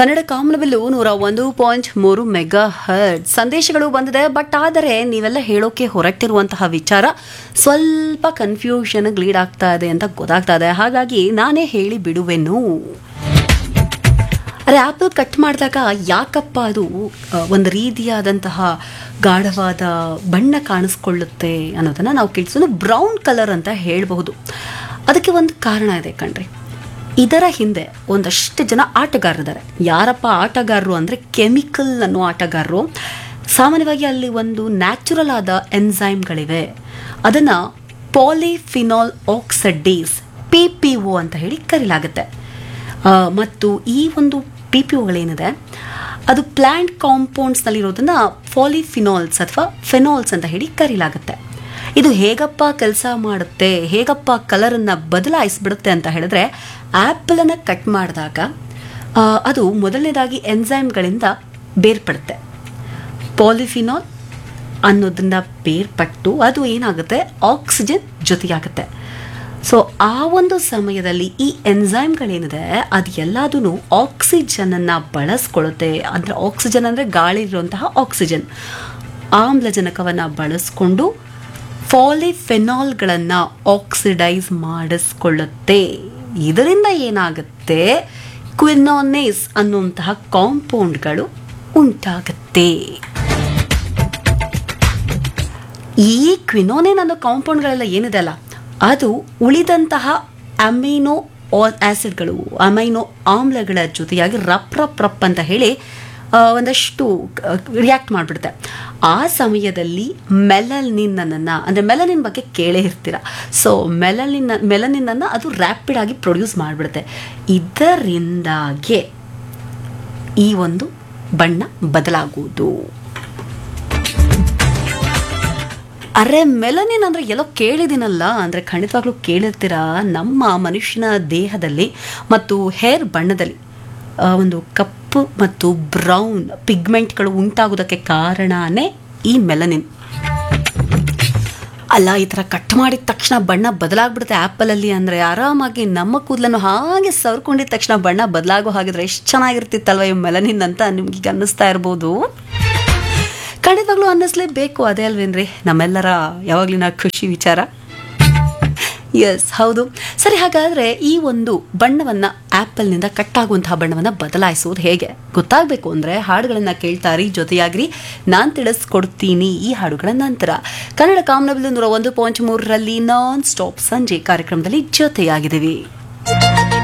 ಕನ್ನಡ ಕಾಮನಬಿಲ್ಲು ನೂರ ಒಂದು ಪಾಯಿಂಟ್ ಮೂರು ಮೆಗಾ ಹರ್ಟ್ ಸಂದೇಶಗಳು ಬಂದಿದೆ ಬಟ್ ಆದರೆ ನೀವೆಲ್ಲ ಹೇಳೋಕೆ ಹೊರಟಿರುವಂತಹ ವಿಚಾರ ಸ್ವಲ್ಪ ಕನ್ಫ್ಯೂಷನ್ ಲೀಡ್ ಆಗ್ತಾ ಇದೆ ಅಂತ ಗೊತ್ತಾಗ್ತಾ ಇದೆ ಹಾಗಾಗಿ ನಾನೇ ಹೇಳಿ ಬಿಡುವೆನು ಅರೆ ಆ್ಯಪಲ್ ಕಟ್ ಮಾಡಿದಾಗ ಯಾಕಪ್ಪ ಅದು ಆ, ಒಂದು ರೀತಿಯಾದಂತಹ ಗಾಢವಾದ ಬಣ್ಣ ಕಾಣಿಸ್ಕೊಳ್ಳುತ್ತೆ ಅನ್ನೋದನ್ನು ನಾವು ಕೇಳಿಸೋದು ಬ್ರೌನ್ ಕಲರ್ ಅಂತ ಹೇಳಬಹುದು ಅದಕ್ಕೆ ಒಂದು ಕಾರಣ ಇದೆ ಕಣ್ರಿ ಇದರ ಹಿಂದೆ ಒಂದಷ್ಟು ಜನ ಆಟಗಾರರಿದ್ದಾರೆ ಯಾರಪ್ಪ ಆಟಗಾರರು ಅಂದರೆ ಕೆಮಿಕಲ್ ಅನ್ನೋ ಆಟಗಾರರು ಸಾಮಾನ್ಯವಾಗಿ ಅಲ್ಲಿ ಒಂದು ನ್ಯಾಚುರಲ್ ಆದ ಎನ್ಸೈಮ್ಗಳಿವೆ ಅದನ್ನು polyphenol oxidase P P O ಅಂತ ಹೇಳಿ ಕರೀಲಾಗುತ್ತೆ ಆ, ಮತ್ತು ಈ ಒಂದು ಪಿ ಪಿ ಒಗಳೇನಿದೆ ಅದು ಪ್ಲ್ಯಾಂಟ್ ಕಾಂಪೌಂಡ್ಸ್ನಲ್ಲಿರೋದನ್ನ ಫಾಲಿಫಿನಾಲ್ಸ್ ಅಥವಾ ಫೆನಾಲ್ಸ್ ಅಂತ ಹೇಳಿ ಕರೀಲಾಗುತ್ತೆ ಇದು ಹೇಗಪ್ಪ ಕೆಲಸ ಮಾಡುತ್ತೆ ಹೇಗಪ್ಪ ಕಲರನ್ನು ಬದಲಾಯಿಸ್ಬಿಡುತ್ತೆ ಅಂತ ಹೇಳಿದ್ರೆ ಆ್ಯಪಲನ್ನು ಕಟ್ ಮಾಡಿದಾಗ ಆ, ಅದು ಮೊದಲನೇದಾಗಿ ಎನ್ಸೈಮ್ಗಳಿಂದ ಬೇರ್ಪಡುತ್ತೆ ಪಾಲಿಫಿನಾಲ್ ಅನ್ನೋದನ್ನ ಬೇರ್ಪಟ್ಟು ಅದು ಏನಾಗುತ್ತೆ ಆಕ್ಸಿಜನ್ ಜೊತೆಯಾಗುತ್ತೆ ಸೊ ಆ ಒಂದು ಸಮಯದಲ್ಲಿ ಈ ಎನ್ಸೈಮ್ಗಳೇನಿದೆ ಅದು ಎಲ್ಲದೂ ಆಕ್ಸಿಜನನ್ನು ಬಳಸ್ಕೊಳ್ಳುತ್ತೆ ಅಂದರೆ ಆಕ್ಸಿಜನ್ ಅಂದರೆ ಗಾಳಿ ಇರುವಂತಹ ಆಕ್ಸಿಜನ್ ಆಮ್ಲಜನಕವನ್ನು ಬಳಸ್ಕೊಂಡು ಫಾಲಿಫೆನಾಲ್ಗಳನ್ನು ಆಕ್ಸಿಡೈಸ್ ಮಾಡಿಸ್ಕೊಳ್ಳುತ್ತೆ ಇದರಿಂದ ಏನಾಗುತ್ತೆ ಕ್ವಿನೋನೇಸ್ ಅನ್ನುವಂತಹ ಕಾಂಪೌಂಡ್ಗಳು ಉಂಟಾಗುತ್ತೆ ಈ ಕ್ವಿನೋನೇನ್ ಅನ್ನೋ ಕಾಂಪೌಂಡ್ಗಳೆಲ್ಲ ಏನಿದೆ ಅಲ್ಲ ಅದು ಉಳಿದಂತಹ ಅಮೈನೋ ಆಸಿಡ್ಗಳು ಅಮೈನೋ ಆಮ್ಲಗಳ ಜೊತೆಯಾಗಿ ರಪ್ ರಪ್ ರಪ್ ಅಂತ ಹೇಳಿ ಆ, ಒಂದಷ್ಟು ರಿಯಾಕ್ಟ್ ಮಾಡಿಬಿಡುತ್ತೆ ಆ ಸಮಯದಲ್ಲಿ ಮೆಲನಿನನ್ನು ಅಂದರೆ ಮೆಲನಿನ್ ಬಗ್ಗೆ ಕೇಳೇ ಇರ್ತೀರ ಸೊ ಮೆಲನಿನ ಮೆಲನಿನನ್ನು ಅದು ರ್ಯಾಪಿಡ್ ಆಗಿ ಪ್ರೊಡ್ಯೂಸ್ ಮಾಡಿಬಿಡುತ್ತೆ ಇದರಿಂದಾಗೆ ಈ ಒಂದು ಬಣ್ಣ ಬದಲಾಗುವುದು ಅರೆ ಮೆಲನಿನ್ ಅಂದ್ರೆ ಎಲ್ಲೋ ಕೇಳಿದಿನಲ್ಲ ಅಂದ್ರೆ ಖಂಡಿತವಾಗ್ಲೂ ಕೇಳಿರ್ತೀರಾ ನಮ್ಮ ಮನುಷ್ಯನ ದೇಹದಲ್ಲಿ ಮತ್ತು ಹೇರ್ ಬಣ್ಣದಲ್ಲಿ ಆ, ಒಂದು ಕಪ್ಪು ಮತ್ತು ಬ್ರೌನ್ ಪಿಗ್ಮೆಂಟ್ಗಳು ಉಂಟಾಗೋದಕ್ಕೆ ಕಾರಣನೇ ಈ ಮೆಲನಿನ್ ಅಲ್ಲ ಈ ಥರ ಕಟ್ ಮಾಡಿದ ತಕ್ಷಣ ಬಣ್ಣ ಬದಲಾಗ್ಬಿಡುತ್ತೆ ಆ್ಯಪಲಲ್ಲಿ ಅಂದರೆ ಆರಾಮಾಗಿ ನಮ್ಮ ಕೂದಲನ್ನು ಹಾಗೆ ಸವರ್ಕೊಂಡಿದ ತಕ್ಷಣ ಬಣ್ಣ ಬದಲಾಗೋ ಹಾಗಿದ್ರೆ ಎಷ್ಟು ಚೆನ್ನಾಗಿರ್ತಿತ್ತಲ್ವ ಈ ಮೆಲನಿನ್ ಅಂತ ನಿಮ್ಗೆ ಅನ್ನಿಸ್ತಾ ಇರ್ಬೋದು ಖಂಡಿತವಾಗ್ಲೂ ಅನ್ನಿಸ್ಲೇಬೇಕು ಅದೇ ಅಲ್ವೇನ್ರಿ ನಮ್ಮೆಲ್ಲರ ಯಾವಾಗ್ಲಿನ ಖುಷಿ ವಿಚಾರ ಎಸ್ ಹೌದು ಸರಿ ಹಾಗಾದ್ರೆ ಈ ಒಂದು ಬಣ್ಣವನ್ನ ಆ್ಯಪಲ್ನಿಂದ ಕಟ್ಟಾಗುವಂತಹ ಬಣ್ಣವನ್ನ ಬದಲಾಯಿಸುವುದು ಹೇಗೆ ಗೊತ್ತಾಗಬೇಕು ಅಂದ್ರೆ ಹಾಡುಗಳನ್ನ ಕೇಳ್ತಾರಿ ಜೊತೆಯಾಗ್ರಿ ನಾನ್ ತಿಳಿಸ್ಕೊಡ್ತೀನಿ ಈ ಹಾಡುಗಳ ನಂತರ ಕನ್ನಡ ಕಾಮನಬಿಲ್ಲು ನೂರ ಒಂದು ಪಾಯಿಂಟ್ ಮೂರರಲ್ಲಿ ನಾನ್ ಸ್ಟಾಪ್ ಸಂಜೆ ಕಾರ್ಯಕ್ರಮದಲ್ಲಿ ಜೊತೆಯಾಗಿದ್ದೀವಿ